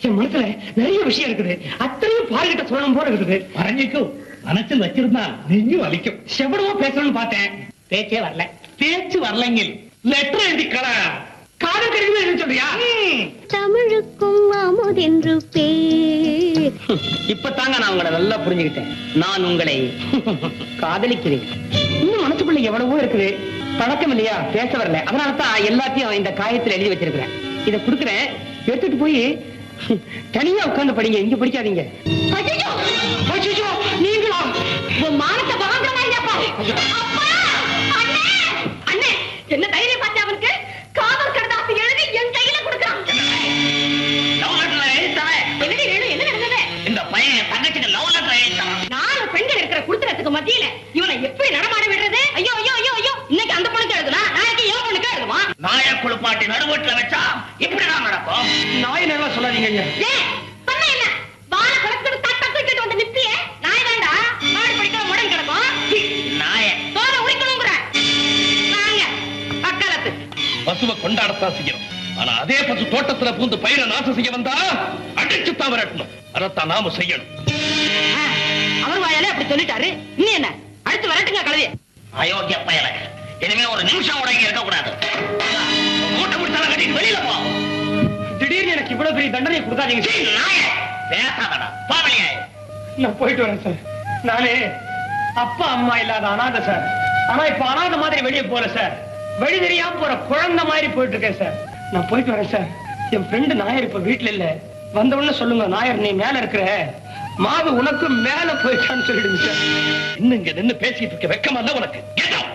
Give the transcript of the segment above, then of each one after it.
என் மனசுல நிறைய விஷயம் இருக்குது அத்தனையும் பாருகிட்ட சொல்லணும் போல இருக்குது പറഞ്ഞേക്കൂ മനസ്സിൽ വച്ചിരുന്നാ നെഞ്ഞു വലിക്കും எவ்வளவோ பேசணும்னு பார்த்தேன் பேச்சே வரல തേച്ച് വരലെങ്കിൽ ലെറ്റർ എഴുതിക്കള காதல் கடிதம் என்ன சொல்றியா தமிழுக்கும் அமுதென்று பேர் இப்பதாங்க நான் உங்களை நல்லா புரிஞ்சுக்கிட்டேன் நான் உங்களை காதலிக்கிறேன் இன்னும் மனசுக்குள்ள எவ்வளவோ இருக்குது பழக்கம் இல்லையா பேச வரல அதனால தான் எல்லாத்தையும் இந்த காயத்துல எழுதி வச்சிருக்கிறேன் இத குடுக்குறேன் எடுத்துட்டு போய் தனியா உட்கார்ந்து படிங்க இங்க படிக்காதீங்க ஐயையோ! ஐயையோ! நீங்களா உன் மானத்தை வாங்குற மாதிரி அப்பா அப்பா அண்ணே அண்ணே என்ன தைரியம் பார்த்தா அவனுக்கு காதல் கடிதாசி எழுதி என் கையில கொடுக்கறான் லவ் லெட்டர் எழுதிட்டாவே என்னடி வேணும் என்ன நடந்தது இந்த பையன் என் தங்கச்சிக்கு லவ் லெட்டர் எழுதிட்டான் நாலு பெண்கள் இருக்கிற குடுத்தறதுக்கு மத்தியில இவனை எப்படி நடமாட விடுறது ஐயோ ஐயோ ஐயோ ஐயோ இன்னைக்கு அந்த பொண்ணுக்கு எழுதுனா நாளைக்கு இவன் பொண்ணுக்கு எழுதுவான் நாய குளிப்பாட்டி நடுவீட்டுல வச்சா இப்படிதான் நடக்கும் நாய் நல்லா சொல்லாதீங்க ஐயா. ஏன் பண்ண என்ன வாழ கலத்துட்டு தட்ட தூக்கிட்டு வந்து நிப்பியே நாய் வேண்டா மாடு படிக்கிற முடன் கிடக்கும் நாய தோலை உரிக்கணுங்கிற நாங்க அக்காலத்து பசுவை கொண்டாடத்தான் செய்யணும் ஆனா அதே பசு தோட்டத்துல பூந்து பயிரை நாசம் செய்ய வந்தா அடிச்சுத்தான் விரட்டணும் அதைத்தான் நாம செய்யணும் ஆ, அவர் வாயாலே அப்படி சொல்லிட்டாரு இன்னும் என்ன அடுத்து வரட்டுங்க கழுவி அயோக்கிய பயல இனிமே ஒரு நிமிஷம் கூட இங்க இருக்க கூடாது மூட்டை முடிச்சாலும் கட்டிட்டு வெளியில போ திடீர்னு எனக்கு இவ்வளவு பெரிய தண்டனை கொடுக்காதீங்க சீ, நாய பேசாதடா பாவலியாய நான் போயிட்டு வரேன் சார் நானே அப்பா அம்மா இல்லாத அனாதை சார் ஆனா இப்ப அனாதை மாதிரி வெளியே போல சார் வழி தெரியாம போற குழந்தை மாதிரி போயிட்டு இருக்கேன் சார் நான் போயிட்டு வரேன் சார் என் ஃப்ரெண்டு நாயர் இப்ப வீட்டுல இல்ல வந்த உடனே சொல்லுங்க நாயர் நீ மேல இருக்கிற மாவு உனக்கு மேல போயிட்டான்னு சொல்லிடுங்க சார் இன்னும் இங்க நின்னு பேசிட்டு இருக்க வெக்கமா இல்ல உனக்கு Get out.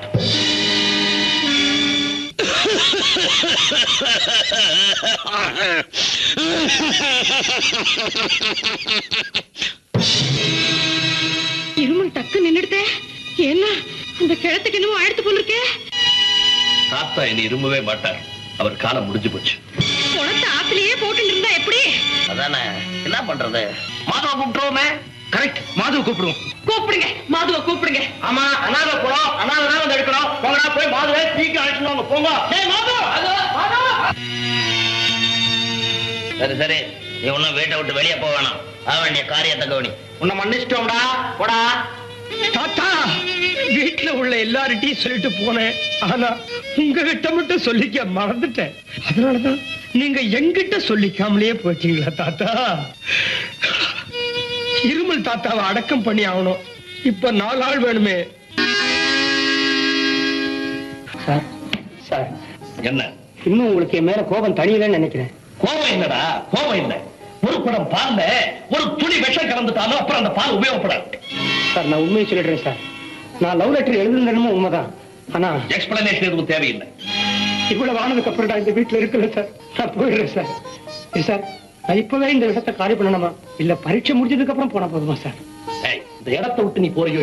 இருமல் டக்கு நின்னுடுதே என்ன அந்த கிழத்துக்கு என்னமோ ஆயிடுத்து போல இருக்கே தாத்தா இனி இரும்பவே மாட்டார் அவர் காலம் முடிஞ்சு போச்சு குளத்தை ஆத்திலேயே போட்டு இருந்தா எப்படி அதானே என்ன பண்றது மாதவ கூப்பிட்டுருவோமே கரெக்ட் மாதவ கூப்பிடுவோம் கூப்பிடுங்க மாதுவை கூப்பிடுங்க ஆமா அனாதை குளம் அனாதை தான் வந்து எடுக்கணும் போங்கடா போய் மாதவை தீக்கு அழைச்சிட்டு போங்க டேய் மாதவ மாதவ சரி சரி நீ ஒண்ணும் வீட்டை விட்டு வெளியே போக வேணாம் ஆக வேண்டிய காரியத்தை கவனி உன்னை மன்னிச்சிட்டோம்டா போடா தாத்தா வீட்டுல உள்ள எல்லார்கிட்டயும் சொல்லிட்டு போனேன் ஆனா உங்ககிட்ட மட்டும் சொல்லிக்க மறந்துட்டேன் அதனாலதான் நீங்க எங்கிட்ட சொல்லிக்காமலேயே போச்சீங்களா தாத்தா இருமல் தாத்தாவை அடக்கம் பண்ணி ஆகணும் இப்ப நாலு ஆள் வேணுமே சார் சார் என்ன இன்னும் உங்களுக்கு என் மேல கோபம் தனியலன்னு நினைக்கிறேன் கோபம் என்னடா கோபம் இல்ல ஒரு குடம் பால்ல ஒரு துளி விஷம் கலந்துட்டாலும் அப்புறம் அந்த பால் உபயோகப்படாது சார் நான் உண்மையை சொல்லிடுறேன் சார் நான் லவ் லெட்டர் எழுதுனதுமோ உண்மைதான் ஆனா எக்ஸ்பிளனேஷன் எதுவும் தேவையில்லை இவ்வளவு ஆனதுக்கு அப்புறம் நான் இந்த வீட்டுல இருக்கல சார் நான் போயிடுறேன் சார் ஏ சார் நான் இப்பவே இந்த இடத்தை காலி பண்ணணுமா இல்ல பரீட்சை முடிஞ்சதுக்கு அப்புறம் போனா போதுமா சார் ஏய், இந்த இடத்தை விட்டு நீ போறியோ